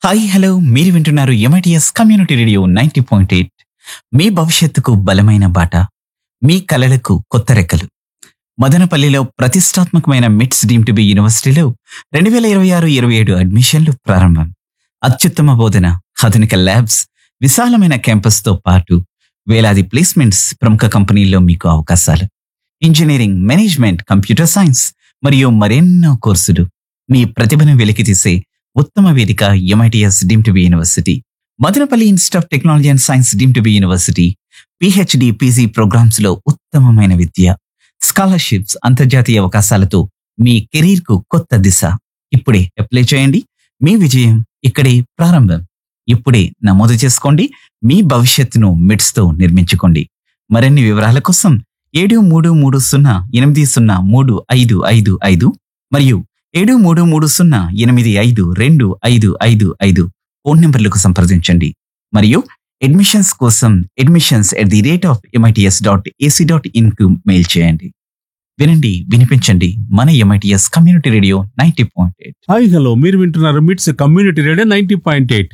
hi hello మీరు వింటున్నారు MITS community radio ninety point eight మీ భవిష్యత్తుకు బలమైన బాట మీ కలలకు కొత్త రెక్కలు మదనపల్లిలో ప్రతిష్టాత్మకమైన మిట్స్ డీమ్ టు బి యూనివర్సిటీలో రెండు వేల ఇరవై ఆరు ఇరవై ఏడు అడ్మిషన్లు ప్రారంభం అత్యుత్తమ బోధన ఆధునిక ల్యాబ్స్ విశాలమైన క్యాంపస్తో పాటు వేలాది ప్లేస్మెంట్స్ ప్రముఖ కంపెనీల్లో మీకు అవకాశాలు ఇంజనీరింగ్ మేనేజ్మెంట్ కంప్యూటర్ సైన్స్ మరియు మరెన్నో కోర్సులు మీ ప్రతిభను వెలికితీసే ఉత్తమ వేదిక MITS deem to be university Madanapalle institute of technology and science deem to be university PhD PG programmes లో ఉత్తమమైన విద్య స్కాలర్షిప్స్ అంతర్జాతీయ అవకాశాలతో మీ కెరీర్ కు కొత్త దిశ ఇప్పుడే అప్లై చేయండి మీ విజయం ఇక్కడే ప్రారంభం ఇప్పుడే నమోదు చేసుకోండి మీ భవిష్యత్తును మిడ్స్ తో నిర్మించుకోండి మరిన్ని వివరాల కోసం ఏడు మూడు మూడు సున్నా ఎనిమిది సున్నా మూడు ఐదు ఐదు ఐదు మరియు ఏడు మూడు మూడు సున్నా ఎనిమిది ఐదు రెండు ఐదు ఐదు ఐదు ఫోన్ నంబర్లకు సంప్రదించండి మరియు అడ్మిషన్స్ కోసం admissions at the rate of MITS dot AC dot in కు మెయిల్ చేయండి వినండి వినిపించండి మన MITS community radio ninety point eight hi hello మీరు వింటున్నారు MITS community radio ninety point eight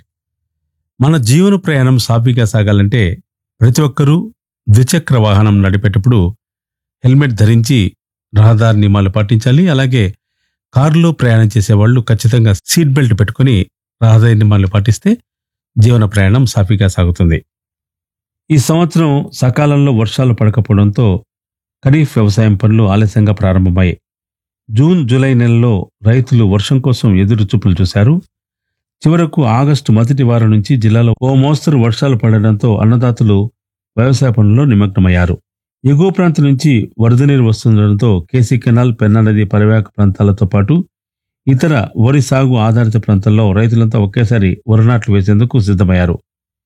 మన జీవన ప్రయాణం సాఫీగా సాగాలంటే ప్రతి ఒక్కరూ ద్విచక్ర వాహనం నడిపేటప్పుడు హెల్మెట్ ధరించి రహదారి నియమాలు పాటించాలి అలాగే కారులో ప్రయాణం చేసే వాళ్ళు ఖచ్చితంగా సీట్ బెల్ట్ పెట్టుకుని రహదారి నియమాలు పాటిస్తే జీవన ప్రయాణం సాఫీగా సాగుతుంది ఈ సంవత్సరం సకాలంలో వర్షాలు పడకపోవడంతో ఖరీఫ్ వ్యవసాయం పనులు ఆలస్యంగా ప్రారంభమయ్యాయి జూన్ జూలై నెలలో రైతులు వర్షం కోసం ఎదురు చూపులు చూశారు చివరకు ఆగస్టు మొదటి వారం నుంచి జిల్లాలో ఓ మోస్తరు వర్షాలు పడడంతో అన్నదాతలు వ్యవసాయ పనుల్లో నిమగ్నమయ్యారు ఎగువ ప్రాంతం నుంచి వరద నీరు వస్తుండడంతో కేసీ కెనాల్ పెన్నా నది పరివాహక ప్రాంతాలతో పాటు ఇతర వరి సాగు ఆధారిత ప్రాంతాల్లో రైతులంతా ఒకేసారి వరి నాట్లు వేసేందుకు సిద్ధమయ్యారు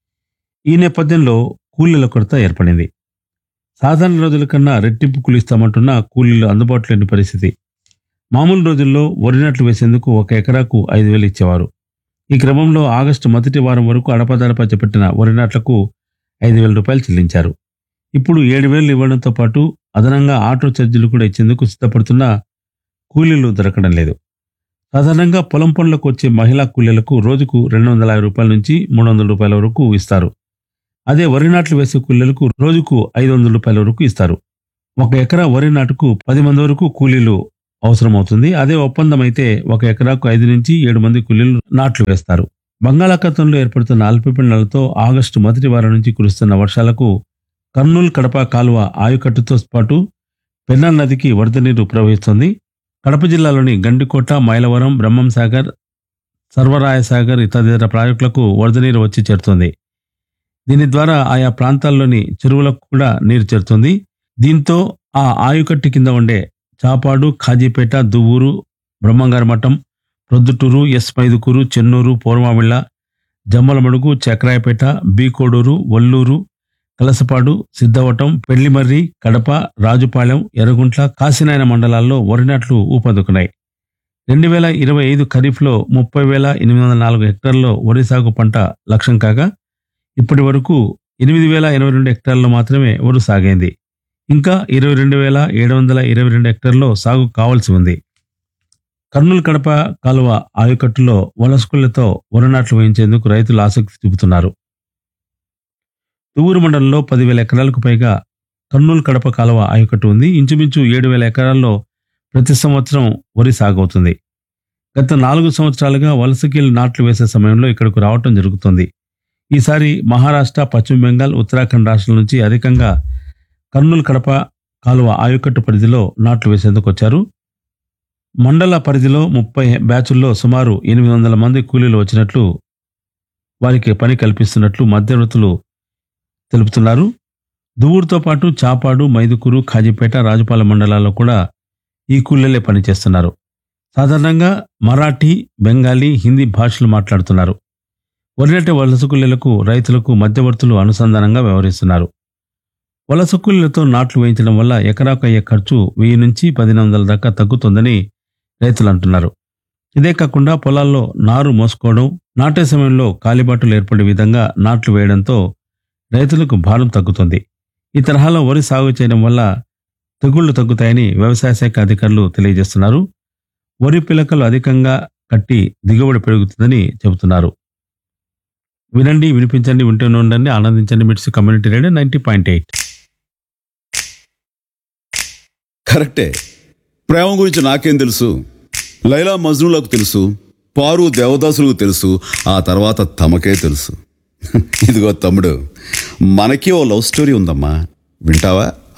ఈ నేపథ్యంలో కూలీల కొరత ఏర్పడింది సాధారణ రోజుల కన్నా రెట్టింపు కూలిస్తామంటున్న కూలీలు అందుబాటులో లేని పరిస్థితి మామూలు రోజుల్లో వరి నాట్లు వేసేందుకు ఒక ఎకరాకు ఐదు వేలు ఇచ్చేవారు ఈ క్రమంలో ఆగస్టు మొదటి వారం వరకు అడపదడప చేపట్టిన వరి నాట్లకు ఐదు వేల రూపాయలు చెల్లించారు ఇప్పుడు ఏడు వేలు ఇవ్వడంతో పాటు అదనంగా ఆటో ఛార్జీలు కూడా ఇచ్చేందుకు సిద్ధపడుతున్న కూలీలు దొరకడం లేదు సాధారణంగా పొలం పనులకు వచ్చే మహిళా కూలీలకు రోజుకు రెండు వందల యాభై రూపాయల నుంచి మూడు వందల రూపాయల వరకు ఇస్తారు అదే వరి నాట్లు వేసే కూలీలకు రోజుకు ఐదు వందల రూపాయల వరకు ఇస్తారు ఒక ఎకరా వరి నాటుకు పది మంది వరకు కూలీలు అవసరమవుతుంది అదే ఒప్పందం అయితే ఒక ఎకరాకు ఐదు నుంచి ఏడు మంది కూలీలు నాట్లు వేస్తారు బంగాళాఖాతంలో ఏర్పడుతున్న అల్పపీడనాలతో ఆగస్టు మొదటి వారం నుంచి కురుస్తున్న వర్షాలకు కర్నూలు కడప కాలువ ఆయుకట్టుతో పాటు పెన్నా నదికి వరద నీరు ప్రవహిస్తుంది కడప జిల్లాలోని గండికోట మైలవరం బ్రహ్మం సాగర్ సర్వరాయ సాగర్ తదితర ప్రాజెక్టులకు వరద నీరు వచ్చి చేరుతుంది దీని ద్వారా ఆయా ప్రాంతాల్లోని చెరువులకు కూడా నీరు చేరుతుంది దీంతో ఆ ఆయుకట్టు కింద ఉండే చాపాడు ఖాజీపేట దువ్వూరు బ్రహ్మంగారి మఠం ప్రొద్దుటూరు ఎస్ మైదుకూరు చెన్నూరు పూర్వమిళ్ళ జమ్మలమడుగు చక్రాయపేట బీకోడూరు వల్లూరు కలసపాడు సిద్ధవటం పెళ్లిమర్రి కడప రాజుపాలెం ఎర్రగుంట్ల కాశీనాయన మండలాల్లో వరి నాట్లు ఊపందుకున్నాయి రెండు వేల ఇరవై ఐదు ఖరీఫ్లో ముప్పై వేల ఎనిమిది వందల నాలుగు హెక్టార్లలో వరి సాగు పంట లక్ష్యం కాగా ఇప్పటి వరకు ఎనిమిది వేల ఎనభై రెండు హెక్టార్లలో మాత్రమే వరి సాగైంది ఇంకా ఇరవై రెండు వేల ఏడు వందల ఇరవై రెండు హెక్టార్లో సాగు కావాల్సి ఉంది కర్నూలు కడప కాలువ ఆయకట్టులో వలసకులతో వరి నాట్లు వేయించేందుకు రైతులు ఆసక్తి చూపుతున్నారు తువ్వూరు మండలంలో పదివేల ఎకరాలకు పైగా కర్నూలు కడప కాలువ ఆయకట్టు ఉంది ఇంచుమించు ఏడు వేల ఎకరాల్లో ప్రతి సంవత్సరం వరి సాగు అవుతుంది గత నాలుగు సంవత్సరాలుగా వలసకీలు నాట్లు వేసే సమయంలో ఇక్కడకు రావటం జరుగుతుంది ఈసారి మహారాష్ట్ర పశ్చిమ బెంగాల్ ఉత్తరాఖండ్ రాష్ట్రాల నుంచి అధికంగా కర్నూలు కడప కాలువ ఆయకట్టు పరిధిలో నాట్లు వేసేందుకు వచ్చారు మండల పరిధిలో ముప్పై బ్యాచుల్లో సుమారు ఎనిమిది వందల మంది కూలీలు వచ్చినట్లు వారికి పని కల్పిస్తున్నట్లు మధ్యవర్తులు తెలుపుతున్నారు దువ్వూరుతో పాటు చాపాడు మైదుకూరు ఖాజీపేట రాజుపాలెం మండలాల్లో కూడా ఈ కూలీలే పనిచేస్తున్నారు సాధారణంగా మరాఠీ బెంగాలీ హిందీ భాషలు మాట్లాడుతున్నారు వరినట్టే వలస కూలీలకు రైతులకు మధ్యవర్తులు అనుసంధానంగా వ్యవహరిస్తున్నారు వలస కూలీలతో నాట్లు వేయించడం వల్ల ఎకరాకు అయ్యే ఖర్చు వెయ్యి నుంచి పదిహేను వందల దాకా తగ్గుతుందని రైతులు అంటున్నారు ఇదే కాకుండా పొలాల్లో నారు మోసుకోవడం నాటే సమయంలో కాలిబాటులు ఏర్పడే విధంగా నాట్లు వేయడంతో రైతులకు భారం తగ్గుతుంది ఈ తరహాలో వరి సాగు చేయడం వల్ల తెగుళ్లు తగ్గుతాయని వ్యవసాయ శాఖ అధికారులు తెలియజేస్తున్నారు వరి పిలకలు అధికంగా కట్టి దిగుబడి పెరుగుతుందని చెబుతున్నారు వినండి వినిపించండి వింటూనే ఉండండి ఆనందించండి MITS community radio ninety point eight కరెక్టే ప్రేమ గురించి నాకేం తెలుసు లైలా మజ్నులకు తెలుసు పారు దేవదాసులకు తెలుసు ఆ తర్వాత తమకే తెలుసు ఇదిగో తమ్ముడు మనకి ఓ లవ్ స్టోరీ ఉందమ్మా వింటావా